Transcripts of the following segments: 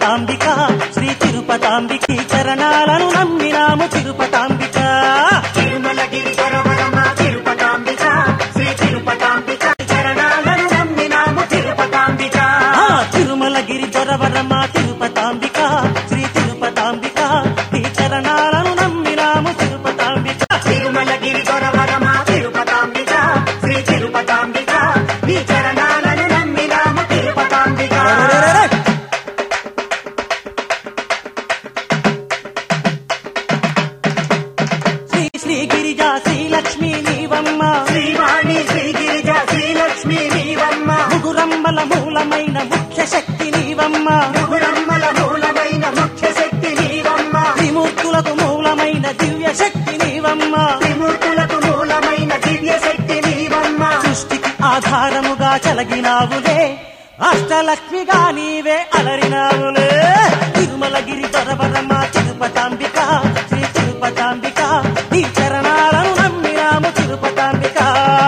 తిరుపతాంబిక శ్రీ తిరుపతాంబిక ఈ చరణాలను నమ్మినాము తిరుపతాంబిక తిరుమలగిరి వరవరమ తిరుపతాంబిక శ్రీ తిరుపతాంబిక చరణాలను నమ్మినాము తిరుపతాంబిక ఆ తిరుమలగిరి దొరవరమ తిరుపతాంబిక శ్రీ తిరుపతాంబిక ఈ చరణాలను నమ్మినాము తిరుపతాంబిక తిరుమలగిరి వరవరమ తిరుపతాంబిక శ్రీ తిరుపతాంబిక నీ చరణాలను నమ్మినాము తిరుపతాంబిక శ్రీ శ్రీ గిరిజా శ్రీలక్ష్మి నీవమ్మ శ్రీవాణి శ్రీగిరిజ శ్రీలక్ష్మి నీవమ్మ ముగురమ్మల మూలమైన ముఖ్య శక్తి నీవమ్మ ముగురమ్మల మూలమైన ముఖ్య శక్తి నీవమ్మ త్రిమూర్తులకు మూలమైన దివ్య శక్తి నీవమ్మ త్రిమూర్తులకు మూలమైన దివ్య శక్తి నీవమ్మ సృష్టికి ఆధారముగా చలగినావులే అష్టలక్ష్మిగా నీవే అలరినావులే తిరుమలగిరి దొరవరమ తిరుపతాంబిక శ్రీ తిరుపతాంబిక ఈ చరణాలను నమ్మినాము తిరుపతాంబిక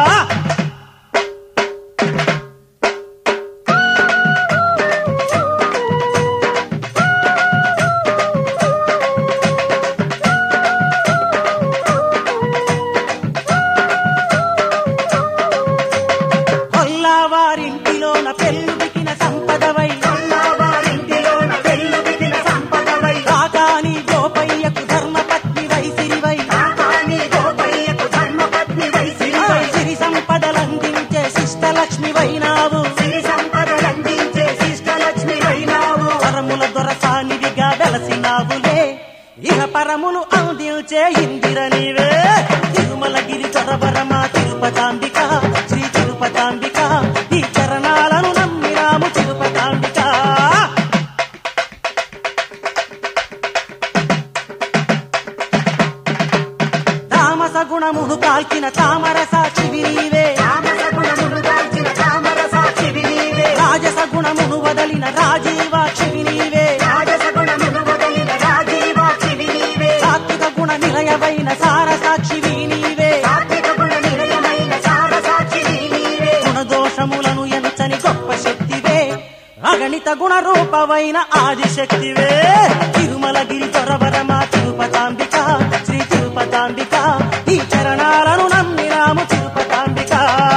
కొల్లావారింటిలోన పెళ్ళుదికిన సంపదవై వారింటిలోన వెల్లు దిగిన సంపదవై కాకాని గోపయ్యకు ధర్మపత్ని వైసిరివై కాకాని గోపయ్యకు ధర్మపత్ని వైసిరివై సిరి సంపదలందించే శిష్టలక్ష్మి వైనావు సిరి సంపదలందించే శిష్టలక్ష్మి వైనావు పరముల దొరసానివిగా వెలసినావులే ఇహ పరములు అందించే ఇందిర నీవే తిరుమలగిరి చొరవరమ తిరుపతాంబిక శ్రీ తిరుపతాంబిక ఈ చరణాలను నమ్మినాము తిరుపతాంబిక తామస గుణమును కాల్చిన తామర సాక్షివి నీవే తామస గుణములు దాల్చిన తామర సాక్షివి నీవే రాజస గుణమును వదలిన రాజీవాక్షివి నీవే రాజస గుణములు వదలిన రాజీవాక్షివి నీవే సాత్విక గుణ నిలయమైన సార సాక్షివి నీవే సాత్విక గుణ నిలయమైన సార సాక్షివి నీవే గుణదోషములను ఎంచని గొప్ప శక్తివే అగణిత గుణ రూపమైన ఆదిశక్తివే తిరుమలగిరి చొరవరమ తిరుపతాంబిక శ్రీ తిరుపతాంబిక ఈ చరణాలను నమ్మినాము తిరుపతాంబిక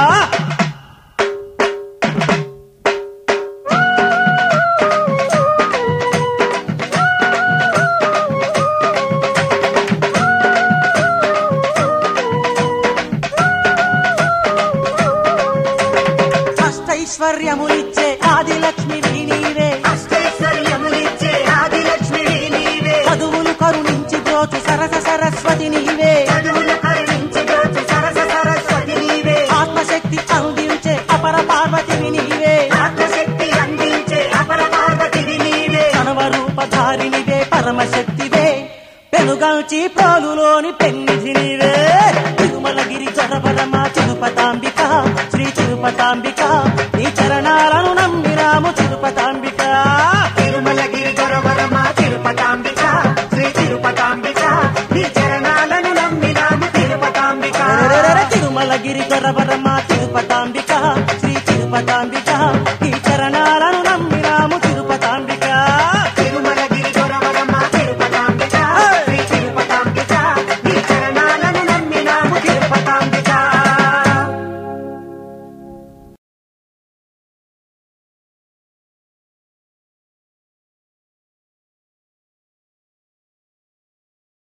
అష్టైశ్వర్యములిచ్చే ఆదిలక్ష్మి నీవే అష్టైశ్వర్యములిచ్చే ఆదిలక్ష్మివి నీవే చదువులు కరుణించి బ్రోచు సరస సరస్వతి నీవే చదువులు కరుణించి దోచు సరస సరస్వతి నీవే ఆత్మశక్తి అందించే అపర పార్వతివి నీవే ఆత్మశక్తి అందించే అపర పార్వతివి నీవే సర్వరూపధారినివే పరమశక్తివే పెనుగల్చి ప్రోలులోని పెన్నిధి నీవే తిరుమలగిరి చొరవరమ తిరుపతాంబిక శ్రీ తిరుపతాంబిక నీ చరణాలను నమ్మినాము తిరుపతాంబిక తిరుమలగిరి దొరవరమ తిరుపతాంబిక శ్రీ తిరుపతాంబిక నీ చరణాలను నమ్మినాము తిరుపతాంబిక తిరుమలగిరి చొరవరమ